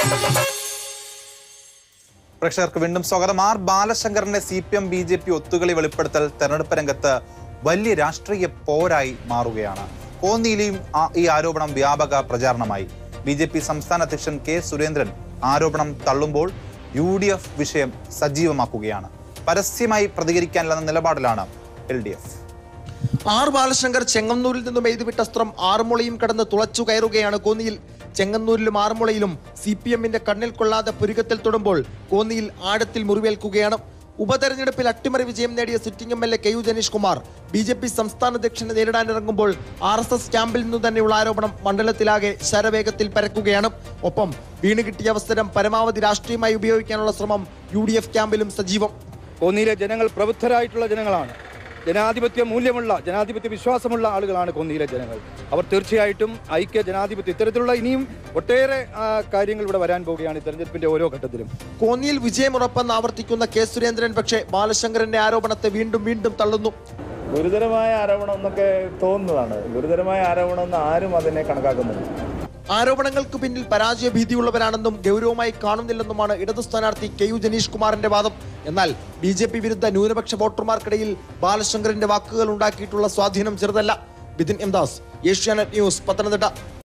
പ്രേക്ഷകർക്ക് വീണ്ടും സ്വാഗതം ആർ ബാലശങ്കറിന്റെ C P M B J P ഒത്തുകളി വെളിപ്പെടുത്തൽ തെരഞ്ഞെടുപ്പ് രംഗത്ത് വലിയ രാഷ്ട്രീയ പോരായി മാറുകയാണ് കോന്നിയിലെയും ആ- ഈ ആരോപണം വ്യാപക പ്രചാരണമായി ബി ജെ പി സംസ്ഥാന അധ്യക്ഷൻ കെ സുരേന്ദ്രൻ ആരോപണം തള്ളുമ്പോൾ യു ഡി എഫ് വിഷയം സജീവമാക്കുകയാണ് പരസ്യമായി പ്രതികരിക്കാനുള്ള നിലപാടിലാണ് L D F R Balashankar ചെങ്ങന്നൂരിൽ നിന്നും എഴുതിവിട്ട അസ്ത്രം ആറുമുളയും കടന്ന് തുളച്ചു കയറുകയാണ് കോന്നിയിൽ ചെങ്ങന്നൂരിലും ആറുമുളയിലും സി പി എമ്മിന്റെ കണ്ണിൽ കൊള്ളാതെ പുരുകത്തിൽ തൊടുമ്പോൾ കോന്നിയിൽ ആഴത്തിൽ മുറിവേൽക്കുകയാണ് ഉപതെരഞ്ഞെടുപ്പിൽ അട്ടിമറി വിജയം നേടിയ sitting M L A K U Janeesh Kumar B J P സംസ്ഥാന അധ്യക്ഷനെ നേരിടാനിറങ്ങുമ്പോൾ ആർ എസ് എസ് ക്യാമ്പിൽ നിന്ന് തന്നെയുള്ള ആരോപണം മണ്ഡലത്തിലാകെ ശരവേഗത്തിൽ പരക്കുകയാണ് ഒപ്പം വീണ് കിട്ടിയ അവസരം പരമാവധി രാഷ്ട്രീയമായി ഉപയോഗിക്കാനുള്ള ശ്രമം യു ഡി എഫ് ക്യാമ്പിലും സജീവം കോന്നിയിലെ ജനങ്ങൾ പ്രബുദ്ധരായിട്ടുള്ള ജനങ്ങളാണ് ജനാധിപത്യ മൂല്യമുള്ള ജനാധിപത്യ വിശ്വാസമുള്ള ആളുകളാണ് കോന്നിയിലെ ജനങ്ങൾ അവർ തീർച്ചയായിട്ടും ഐക്യ ജനാധിപത്യം ഇത്തരത്തിലുള്ള ഇനിയും ഒട്ടേറെ ആ, കാര്യങ്ങൾ ഇവിടെ വരാൻ പോവുകയാണ് ഈ തെരഞ്ഞെടുപ്പിന്റെ ഓരോ ഘട്ടത്തിലും കോന്നിയിൽ വിജയമുറപ്പെന്ന് ആവർത്തിക്കുന്ന കെ സുരേന്ദ്രൻ പക്ഷേ ബാലശങ്കറിന്റെ ആരോപണത്തെ വീണ്ടും വീണ്ടും തള്ളുന്നു ഗുരുതരമായ ആരോപണം എന്നൊക്കെ തോന്നുന്നതാണ് ഗുരുതരമായ ആരോപണം എന്ന് ആരും അതിനെ കണക്കാക്കുന്നില്ല ആരോപണങ്ങൾക്ക് പിന്നിൽ പരാജയ ഭീതിയുള്ളവരാണെന്നും ഗൗരവമായി കാണുന്നില്ലെന്നുമാണ് ഇടതു സ്ഥാനാർത്ഥി കെ യു ജനീഷ് കുമാറിന്റെ വാദം എന്നാൽ ബി ജെ പി വിരുദ്ധ ന്യൂനപക്ഷ വോട്ടർമാർക്കിടയിൽ ബാലശങ്കറിന്റെ വാക്കുകൾ ഉണ്ടാക്കിയിട്ടുള്ള സ്വാധീനം ചെറുതല്ല ബിതിൻ എം ദാസ് ഏഷ്യാനെറ്റ് ന്യൂസ് പത്തനംതിട്ട